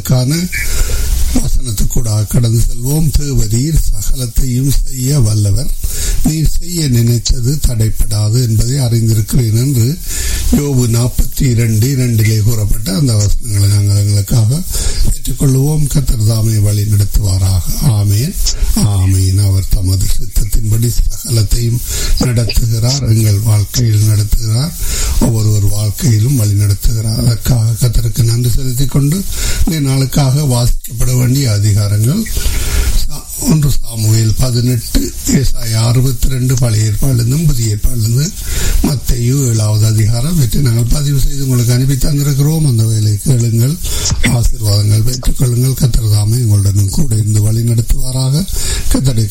நாளுக்கான வசனத்துக்கூடாக கடந்து செல்வோம் தேவரீர் சகலத்தையும் செய்ய வல்லவர் நீர் செய்ய நினைச்சது தடைப்படாது என்பதை அறிந்திருக்கிறேன் என்று யோபு நாற்பத்தி இரண்டு இரண்டிலே கூறப்பட்ட அந்த வசனங்களை நாங்கள் எங்களுக்காக பெற்றுக்கொள்வோம் கத்தர் தாமே வழி நடத்துவாராக ஆமேன் ஆமீன் அவர் தமது சித்தத்தின்படி சகலத்தையும் நடத்துகிறார் எங்கள் வாழ்க்கையில் நடத்துகிறார் ஒவ்வொருவர் வாழ்க்கையிலும் வழி நடத்துகிறார் அதற்காக கத்தருக்கு நன்றி செலுத்திக் கொண்டு இந்த நாளுக்காக வாசிக்கப்பட வேண்டிய அதிகாரங்கள் ஒன்று சாமுவேல் பதினெட்டு ஏசாய அறுபத்தி ரெண்டு பழைய ஏற்பாடுலேருந்தும் புதிய ஏற்பாடுலேருந்து மத்தையு ஏழாவது அதிகாரம் வெற்றி நாங்கள் பதிவு செய்து உங்களுக்கு அனுப்பி தந்திருக்கிறோம் அந்த வேலை கேளுங்கள் ஆசீர்வாதங்கள் பெற்றுக் கொள்ளுங்கள் கத்திரதாமை உங்களுடன் கூட இருந்து வழி நடத்துவாராக கத்தடை